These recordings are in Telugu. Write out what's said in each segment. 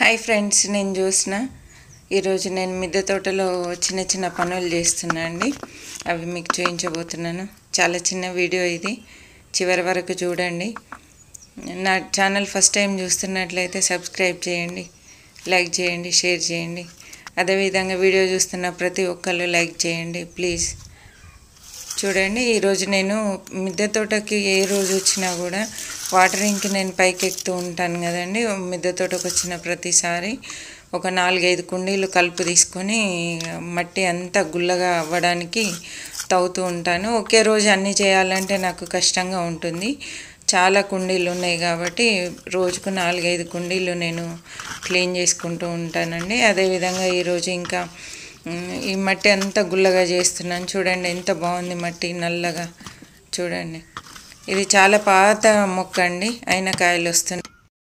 హాయ్ ఫ్రెండ్స్ నేను చూసిన ఈరోజు నేను మిద్దె తోటలో చిన్న చిన్న పనులు చేస్తున్నా అండి అవి మీకు చూపించబోతున్నాను చాలా చిన్న వీడియో ఇది చివరి వరకు చూడండి నా ఛానల్ ఫస్ట్ టైం చూస్తున్నట్లయితే సబ్స్క్రైబ్ చేయండి లైక్ చేయండి షేర్ చేయండి అదేవిధంగా వీడియో చూస్తున్న ప్రతి ఒక్కళ్ళు లైక్ చేయండి ప్లీజ్ చూడండి ఈరోజు నేను మిద్దె తోటకి ఏ రోజు వచ్చినా కూడా వాటరింగ్కి నేను పైకి ఎక్కుతూ ఉంటాను కదండి మిద్దె తోటకు వచ్చిన ప్రతిసారి ఒక నాలుగైదు కుండీలు కలుపు తీసుకొని మట్టి అంతా గుల్లగా అవ్వడానికి తవ్వుతూ ఉంటాను ఒకే రోజు అన్నీ చేయాలంటే నాకు కష్టంగా ఉంటుంది చాలా కుండీలు ఉన్నాయి కాబట్టి రోజుకు నాలుగైదు కుండీలు నేను క్లీన్ చేసుకుంటూ ఉంటానండి అదేవిధంగా ఈరోజు ఇంకా ఉమ్, ఈ మట్టి అంతా గుల్లగా చేస్తున్నాను చూడండి ఎంత బాగుంది మట్టి నల్లగా చూడండి ఇది చాలా పాత మొక్క అండి అయిన కాయలు వస్తున్నాయి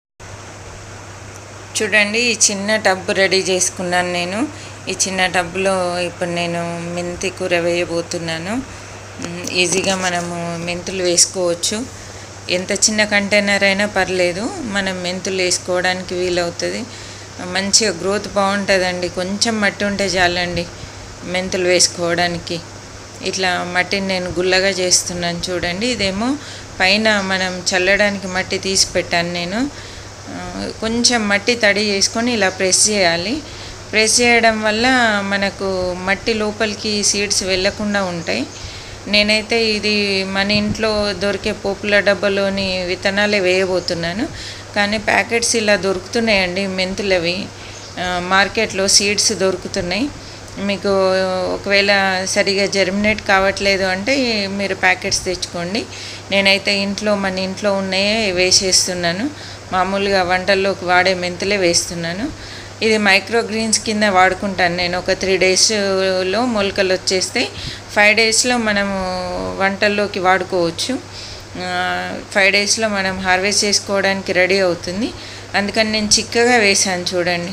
చూడండి ఈ చిన్న టబ్ రెడీ చేసుకున్నాను నేను ఈ చిన్న టబ్లో ఇప్పుడు నేను మెంతి కూర వేయబోతున్నాను ఉమ్, ఈజీగా మనము మెంతులు వేసుకోవచ్చు ఎంత చిన్న కంటైనర్ అయినా పర్లేదు మనం మెంతులు వేసుకోవడానికి వీలవుతుంది మంచిగా గ్రోత్ బాగుంటుందండి కొంచెం మట్టి ఉంటే చాలండి మెంతులు వేసుకోవడానికి ఇట్లా మట్టిని నేను గుల్లగా చేస్తున్నాను చూడండి ఇదేమో పైన మనం చల్లడానికి మట్టి తీసి పెట్టాను నేను ఆ, కొంచెం మట్టి తడి చేసుకొని ఇలా ప్రెస్ చేయాలి ప్రెస్ చేయడం వల్ల మనకు మట్టి లోపలికి సీడ్స్ వెళ్ళకుండా ఉంటాయి నేనైతే ఇది మన ఇంట్లో దొరికే పోపుల డబ్బాలోని విత్తనాలే వేయబోతున్నాను కానీ ప్యాకెట్స్ ఇలా దొరుకుతున్నాయండి మెంతులవి ఆ, మార్కెట్లో సీడ్స్ దొరుకుతున్నాయి మీకు ఒకవేళ సరిగా జర్మినేట్ కావట్లేదు అంటే మీరు ప్యాకెట్స్ తెచ్చుకోండి నేనైతే ఇంట్లో మన ఇంట్లో ఉన్నాయే వేసేస్తున్నాను మామూలుగా వంటల్లోకి వాడే మెంతులే వేస్తున్నాను ఇది మైక్రో గ్రీన్స్ కింద వాడుకుంటాను నేను ఒక త్రీ డేస్లో మొలకలు వచ్చేస్తే ఫైవ్ డేస్లో మనము వంటల్లోకి వాడుకోవచ్చు ఫైవ్ డేస్లో మనం హార్వెస్ట్ చేసుకోవడానికి రెడీ అవుతుంది అందుకని నేను చిక్కగా వేసాను చూడండి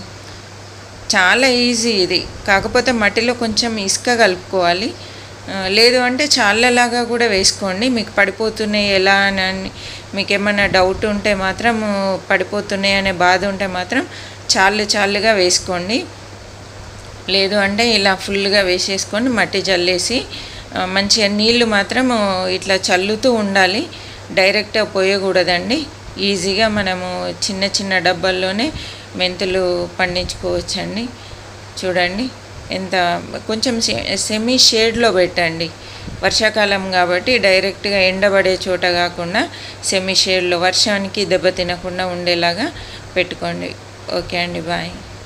చాలా ఈజీ ఇది కాకపోతే మట్టిలో కొంచెం ఇసుక కలుపుకోవాలి ఆ, లేదు అంటే చాళ్ళలాగా కూడా వేసుకోండి మీకు పడిపోతున్నాయి ఎలా అని మీకు ఏమైనా డౌట్ ఉంటే మాత్రం పడిపోతున్నాయి అనే బాధ ఉంటే మాత్రం చాళ్ళు చాళ్ళుగా వేసుకోండి లేదు అంటే ఇలా ఫుల్గా వేసేసుకొని మట్టి జల్లేసి ఆ, మంచిగా నీళ్లు మాత్రం ఇట్లా చల్లుతూ ఉండాలి డైరెక్ట్గా పోయకూడదండి ఈజీగా మనము చిన్న చిన్న డబ్బాల్లోనే మెంతులు పండించుకోవచ్చండి చూడండి ఎంత కొంచెం సెమీ షేడ్లో పెట్టండి వర్షాకాలం కాబట్టి డైరెక్ట్గా ఎండబడే చోట కాకుండా సెమీ షేడ్లో వర్షానికి దెబ్బ తినకుండా ఉండేలాగా పెట్టుకోండి ఓకే అండి బాయ్